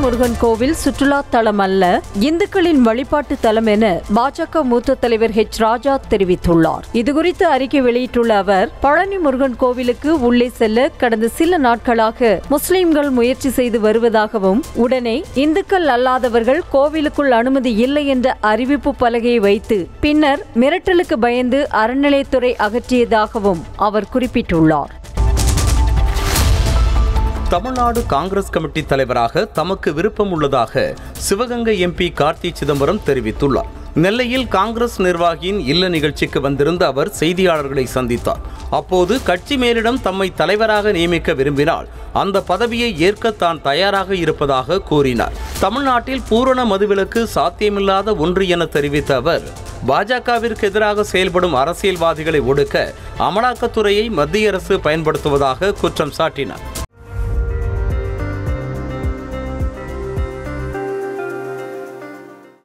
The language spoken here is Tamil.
முருகன் கோவில் சுற்றுலா தலம் அல்ல இந்துக்களின் வழிபாட்டு தலம் என பாஜக மூத்த தலைவர் ஹெச் ராஜா தெரிவித்துள்ளார் இதுகுறித்து அறிக்கை வெளியிட்டுள்ள அவர் பழனி முருகன் கோவிலுக்கு உள்ளே செல்ல கடந்த சில நாட்களாக முஸ்லிம்கள் முயற்சி செய்து வருவதாகவும் உடனே இந்துக்கள் அல்லாதவர்கள் கோவிலுக்குள் அனுமதி இல்லை என்ற அறிவிப்பு பலகையை வைத்து பின்னர் மிரட்டலுக்கு பயந்து அறநிலையத்துறை அகற்றியதாகவும் அவர் குறிப்பிட்டுள்ளார் தமிழ்நாடு காங்கிரஸ் கமிட்டி தலைவராக தமக்கு விருப்பம் உள்ளதாக சிவகங்கை எம்பி கார்த்தி சிதம்பரம் தெரிவித்துள்ளார் நெல்லையில் காங்கிரஸ் நிர்வாகியின் இல்ல நிகழ்ச்சிக்கு வந்திருந்த அவர் செய்தியாளர்களை சந்தித்தார் அப்போது கட்சி மேலிடம் தம்மை தலைவராக நியமிக்க விரும்பினால் அந்த பதவியை ஏற்க தான் தயாராக இருப்பதாக கூறினார் தமிழ்நாட்டில் பூரண மதுவிலக்கு சாத்தியமில்லாத ஒன்று என தெரிவித்த அவர் பாஜகவிற்கு எதிராக செயல்படும் அரசியல்வாதிகளை ஒடுக்க அமலாக்கத்துறையை மத்திய அரசு பயன்படுத்துவதாக குற்றம் சாட்டினார்